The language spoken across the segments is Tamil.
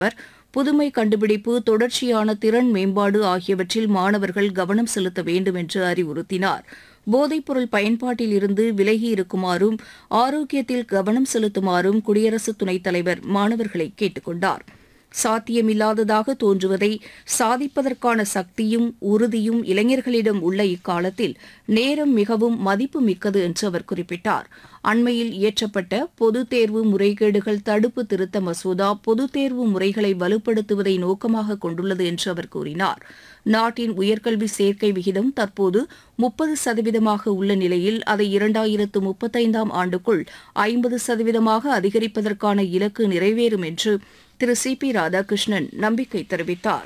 அவர் புதுமை கண்டுபிடிப்பு தொடர்ச்சியான திறன் மேம்பாடு ஆகியவற்றில் மாணவர்கள் கவனம் செலுத்த வேண்டும் என்று அறிவுறுத்தினார் போதைப்பொருள் பயன்பாட்டில் இருந்து விலகி இருக்குமாறும் ஆரோக்கியத்தில் கவனம் செலுத்துமாறும் குடியரசு துணைத் தலைவர் மாணவர்களை கேட்டுக் கொண்டார் சாத்தியமில்லாததாக தோன்றுவதை சாதிப்பதற்கான சக்தியும் உறுதியும் இளைஞர்களிடம் உள்ள இக்காலத்தில் நேரம் மிகவும் மதிப்பு மிக்கது என்று அவர் குறிப்பிட்டார் அண்மையில் இயற்றப்பட்ட பொதுத் தேர்வு முறைகேடுகள் தடுப்பு திருத்த மசோதா பொதுத் தேர்வு முறைகளை வலுப்படுத்துவதை நோக்கமாக கொண்டுள்ளது என்று அவர் கூறினார் நாட்டின் உயர்கல்வி சேர்க்கை விகிதம் தற்போது முப்பது சதவீதமாக உள்ள நிலையில் அதை இரண்டாயிரத்து முப்பத்தைந்தாம் ஆண்டுக்குள் ஐம்பது சதவீதமாக அதிகரிப்பதற்கான இலக்கு நிறைவேறும் என்று திரு சி பி ராதாகிருஷ்ணன் நம்பிக்கை தெரிவித்தார்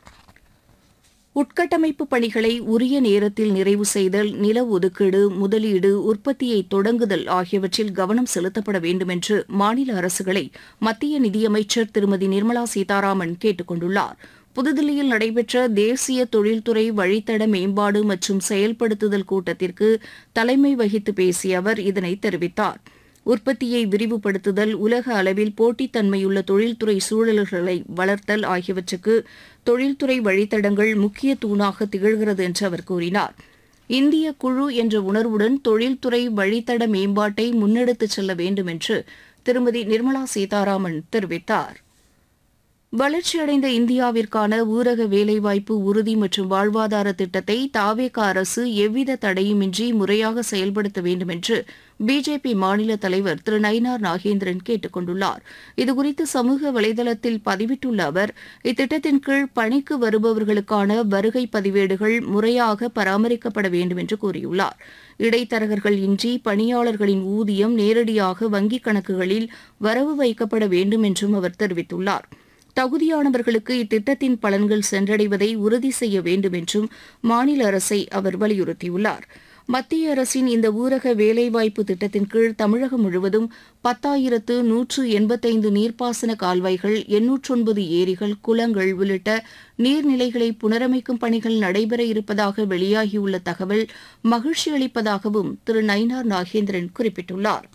உட்கட்டமைப்பு பணிகளை உரிய நேரத்தில் நிறைவு செய்தல் நில ஒதுக்கீடு முதலீடு உற்பத்தியை தொடங்குதல் ஆகியவற்றில் கவனம் செலுத்தப்பட வேண்டும் என்று மாநில அரசுகளை மத்திய நிதியமைச்சர் திருமதி நிர்மலா சீதாராமன் கேட்டுக் கொண்டுள்ளார் புதுதில்லியில் நடைபெற்ற தேசிய தொழில்துறை வழித்தட மேம்பாடு மற்றும் செயல்படுத்துதல் கூட்டத்திற்கு தலைமை வகித்து பேசிய அவர் இதனை தெரிவித்தார் உற்பத்தியை விரிவுபடுத்துதல் உலக அளவில் போட்டித்தன்மையுள்ள தொழில்துறை சூழல்களை வளர்த்தல் ஆகியவற்றுக்கு தொழில்துறை வழித்தடங்கள் முக்கிய தூணாக திகழ்கிறது என்று அவர் கூறினார் இந்திய குழு என்ற உணர்வுடன் தொழில்துறை வழித்தட மேம்பாட்டை முன்னெடுத்துச் செல்ல வேண்டும் என்று திருமதி நிர்மலா சீதாராமன் தெரிவித்தார் வளர்ச்சியடைந்த இந்தியாவிற்கான ஊரக வேலைவாய்ப்பு உறுதி மற்றும் வாழ்வாதார திட்டத்தை தாவேக அரசு எவ்வித தடையுமின்றி முறையாக செயல்படுத்த வேண்டும் என்று பிஜேபி மாநில தலைவர் திரு நயினார் நாகேந்திரன் கேட்டுக் கொண்டுள்ளார் இதுகுறித்து சமூக வலைதளத்தில் பதிவிட்டுள்ள அவர் இத்திட்டத்தின் கீழ் பணிக்கு வருபவர்களுக்கான வருகை பதிவேடுகள் முறையாக பராமரிக்கப்பட வேண்டும் என்று கூறியுள்ளார் இடைத்தரகர்கள் இன்றி பணியாளர்களின் ஊதியம் நேரடியாக வங்கிக் கணக்குகளில் வரவு வைக்கப்பட வேண்டும் என்றும் அவர் தெரிவித்துள்ளார் தகுதியானவர்களுக்கு இத்திட்டத்தின் பலன்கள் சென்றடைவதை உறுதி செய்ய வேண்டும் என்றும் மாநில அரசை அவர் வலியுறுத்தியுள்ளார் மத்திய அரசின் இந்த ஊரக வேலைவாய்ப்பு திட்டத்தின் கீழ் தமிழகம் முழுவதும் பத்தாயிரத்து நூற்று எண்பத்தைந்து நீர்ப்பாசன கால்வாய்கள் எண்ணூற்றொன்பது ஏரிகள் குளங்கள் உள்ளிட்ட நீர்நிலைகளை புனரமைக்கும் பணிகள் நடைபெற இருப்பதாக வெளியாகியுள்ள தகவல் மகிழ்ச்சி அளிப்பதாகவும் திரு நயினார் நாகேந்திரன் குறிப்பிட்டுள்ளார்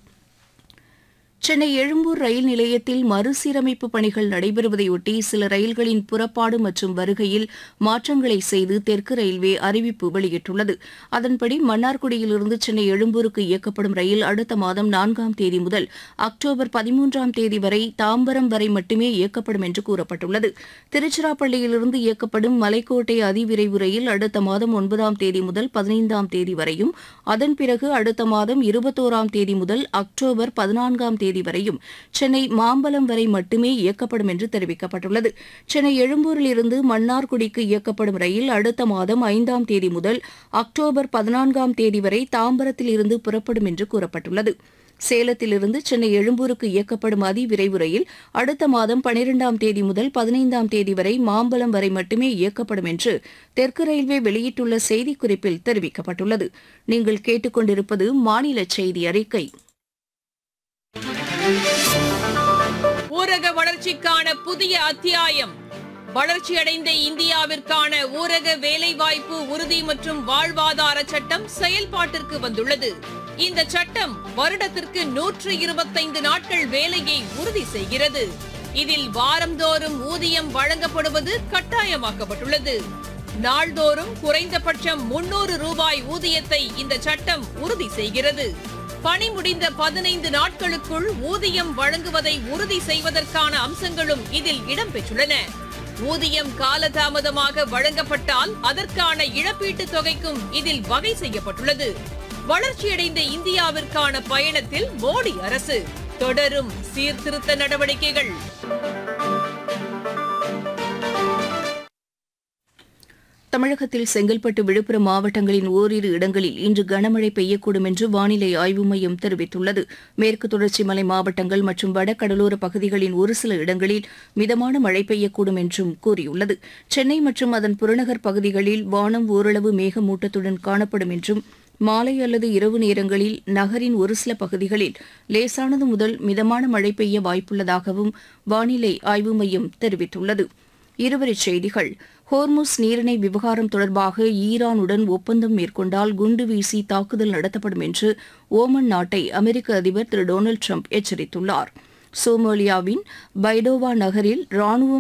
சென்னை எழும்பூர் ரயில் நிலையத்தில் மறுசீரமைப்பு பணிகள் நடைபெறுவதையொட்டி சில ரயில்களின் புறப்பாடு மற்றும் வருகையில் மாற்றங்களை செய்து தெற்கு ரயில்வே அறிவிப்பு வெளியிட்டுள்ளது அதன்படி மன்னார்குடியிலிருந்து சென்னை எழும்பூருக்கு இயக்கப்படும் ரயில் அடுத்த மாதம் நான்காம் தேதி முதல் அக்டோபர் பதிமூன்றாம் தேதி வரை தாம்பரம் வரை மட்டுமே இயக்கப்படும் என்று கூறப்பட்டுள்ளது திருச்சிராப்பள்ளியிலிருந்து இயக்கப்படும் மலைக்கோட்டை அதிவிரைவு ரயில் அடுத்த மாதம் ஒன்பதாம் தேதி முதல் பதினைந்தாம் தேதி வரையும் அதன் பிறகு அடுத்த மாதம் இருபத்தோராம் தேதி முதல் அக்டோபர் பதினான்காம் தேதி தேதி வரையும் சென்னை மாம்பலம் வரை மட்டுமே இயக்கப்படும் என்று தெரிவிக்கப்பட்டுள்ளது சென்னை எழும்பூரில் இருந்து மன்னார்குடிக்கு இயக்கப்படும் ரயில் அடுத்த மாதம் ஐந்தாம் தேதி முதல் அக்டோபர் பதினான்காம் தேதி வரை தாம்பரத்தில் இருந்து புறப்படும் என்று கூறப்பட்டுள்ளது சேலத்திலிருந்து சென்னை எழும்பூருக்கு இயக்கப்படும் அதிவிரைவு ரயில் அடுத்த மாதம் பனிரெண்டாம் தேதி முதல் பதினைந்தாம் தேதி வரை மாம்பலம் வரை மட்டுமே இயக்கப்படும் என்று தெற்கு ரயில்வே வெளியிட்டுள்ள செய்திக்குறிப்பில் தெரிவிக்கப்பட்டுள்ளது நீங்கள் கேட்டுக்கொண்டிருப்பது மாநில செய்தி அறிக்கை ஊரக வளர்ச்சிக்கான புதிய அத்தியாயம் வளர்ச்சியடைந்த இந்தியாவிற்கான ஊரக வேலைவாய்ப்பு உறுதி மற்றும் வாழ்வாதார சட்டம் செயல்பாட்டிற்கு வந்துள்ளது இந்த சட்டம் வருடத்திற்கு நூற்று இருபத்தைந்து நாட்கள் வேலையை உறுதி செய்கிறது இதில் வாரந்தோறும் ஊதியம் வழங்கப்படுவது கட்டாயமாக்கப்பட்டுள்ளது நாள்தோறும் குறைந்தபட்சம் முன்னூறு ரூபாய் ஊதியத்தை இந்த சட்டம் உறுதி செய்கிறது பணி முடிந்த பதினைந்து நாட்களுக்குள் ஊதியம் வழங்குவதை உறுதி செய்வதற்கான அம்சங்களும் இதில் இடம்பெற்றுள்ளன ஊதியம் காலதாமதமாக வழங்கப்பட்டால் அதற்கான இழப்பீட்டுத் தொகைக்கும் இதில் வகை செய்யப்பட்டுள்ளது வளர்ச்சியடைந்த இந்தியாவிற்கான பயணத்தில் மோடி அரசு தொடரும் சீர்திருத்த நடவடிக்கைகள் தமிழகத்தில் செங்கல்பட்டு விழுப்புரம் மாவட்டங்களின் ஓரிரு இடங்களில் இன்று கனமழை பெய்யக்கூடும் என்று வானிலை ஆய்வு மையம் தெரிவித்துள்ளது மேற்கு தொடர்ச்சி மலை மாவட்டங்கள் மற்றும் வடகடலோர பகுதிகளின் ஒரு சில இடங்களில் மிதமான மழை பெய்யக்கூடும் என்றும் கூறியுள்ளது சென்னை மற்றும் அதன் புறநகர் பகுதிகளில் வானம் ஓரளவு மேகமூட்டத்துடன் காணப்படும் என்றும் மாலை அல்லது இரவு நேரங்களில் நகரின் ஒரு சில பகுதிகளில் லேசானது முதல் மிதமான மழை பெய்ய வாய்ப்புள்ளதாகவும் வானிலை ஆய்வு மையம் தெரிவித்துள்ளது இருவரிச் செய்திகள் ஹோர்முஸ் நீரிணை விவகாரம் தொடர்பாக ஈரானுடன் ஒப்பந்தம் மேற்கொண்டால் குண்டு வீசி தாக்குதல் நடத்தப்படும் என்று ஓமன் நாட்டை அமெரிக்க அதிபர் திரு டொனால்டு ட்ரம்ப் எச்சரித்துள்ளார் சோமாலியாவின் பைடோவா நகரில் ராணுவம்